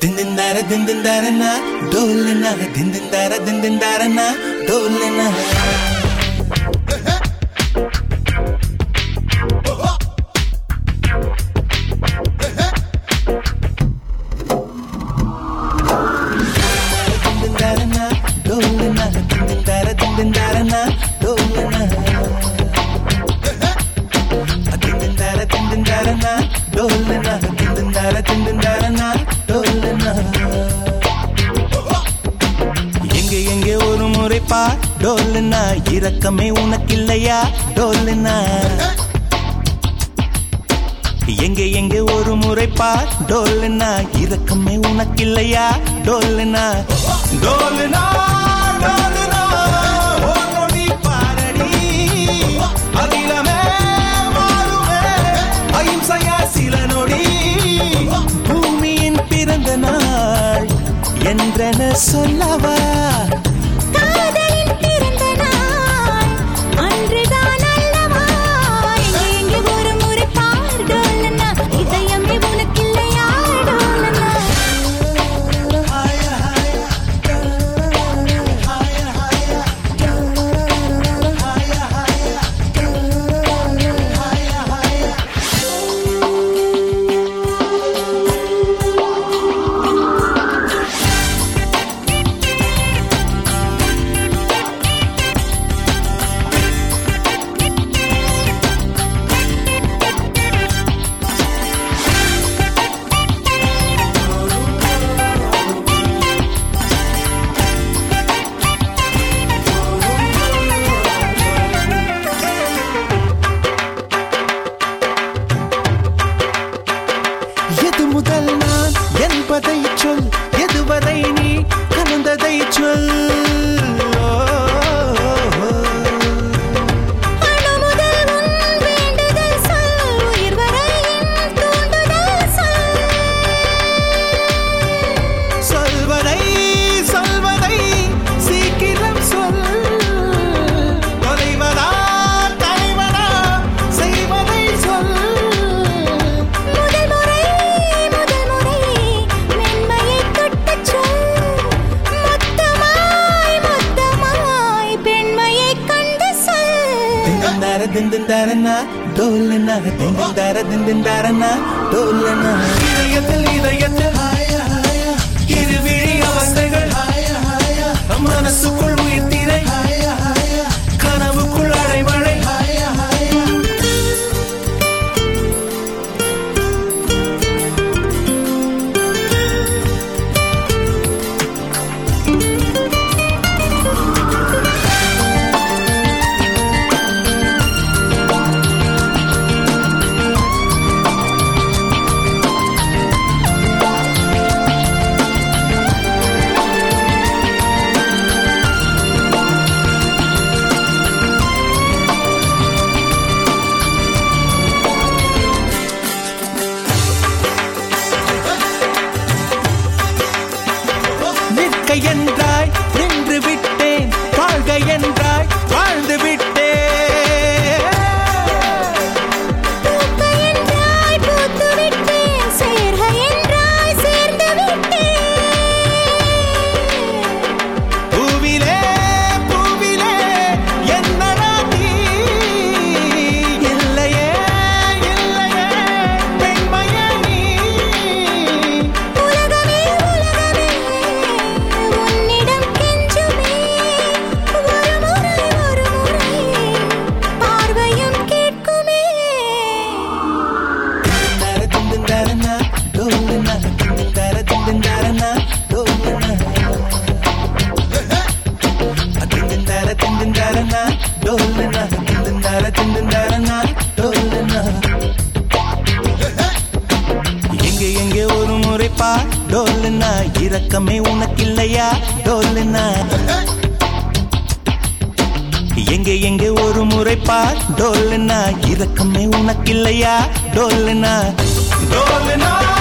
ದಿಂದಿಂದಾರ ದಿಂದಿಂದಾರನ ಡೋಲನ ದಿಂದಿಂದಾರ ದಿಂದಿಂದಾರನ ಡೋಲನ ದಿಂದಿಂದಾರನ ಡೋಲನ ದಿಂದಿಂದಾರ ದಿಂದಿಂದಾರನ ಡೋಲನ ದಿಂದಿಂದಾರ ದಿಂದಿಂದಾರನ ಡೋಲನ ದಿಂದಿಂದಾರ ದಿಂದಿಂದಾರನ ಡೋಲನ எங்கே எங்கே ஒரு முறை பா டோலுனா இரக்கமே உனக்கில்லையா டோலுனா எங்கே எங்கே ஒரு முறை பா டோலுனா இரக்கமே உனக்கில்லையா டோலுனா டோலுனா டோலுனா ஒரு நொடி பாரடி அகிலமே மாறுமே அகிம்சையா சில நொடி பூமியின் பிறந்த நாள் என்றென சொல்லவா காதலின் பிறந்த நாள் அன்றுதான் அல்லவா எங்கே எங்கே ஒரு முறை பார் டோலனா இதயமே உனக்கில்லையா டோலனா எது முதல் நான் என்பதை சொல் எதுவரை நீ கலந்ததை சொல் அணு முதல் உன் வேண்டுதல் சொல் உயிர் வரை என் தூண்டுதல் சொல் சொல்வதை சொல்வதை சீக்கிரம் சொல் தொலைவதா தலைவதா செய்வதை சொல் முதல் முறை முதல் முறை மென்மையை தொட்டுச் சொல் மொத்தமாய் மொத்தமாய் பெண்மையை கண்டு சொல் திந்தந்தார திந்தந்தாரனா டோலனா திந்தந்தார திந்தந்தாரனா டோலனா இதயத்தில் இதயத்தில் இருவிழி அவஸ்தைகள் மனசுக்குள் உயிர்த்திரை கனவுக்குள் அடைமழை நிற்க என்றாய் நின்று விட்டேன் வாழ்க என்றாய் வாழ்ந்து விட்டேன் பூக்க என்றாய் பூத்து விட்டேன் சேர்க என்றாய் சேர்ந்து விட்டேன் பூவிலே பூவிலே என்னடா நீ இல்லையே இல்லையே பெண்மையே நீ உலகமே உலகமே உன்னிடம் கெஞ்சுமே ஒரு முறை ஒரு முறை பார்வையும் கேட்குமே திண்டந்தார திண்டந்தாரனா டோலனா திண்டந்தார திண்டந்தாரனா டோலனா திண்டந்தார திண்டந்தாரனா டோலனா திண்டந்தார திண்டந்தாரனா டோலனா எங்கே எங்கே ஒரு முறை பா டோலனா இரக்கமே உனக்கில்லையா டோலனா எங்கே எங்கே ஒரு முறை பா டோலனா இரக்கமே உனக்கில்லையா டோலனா டோலனா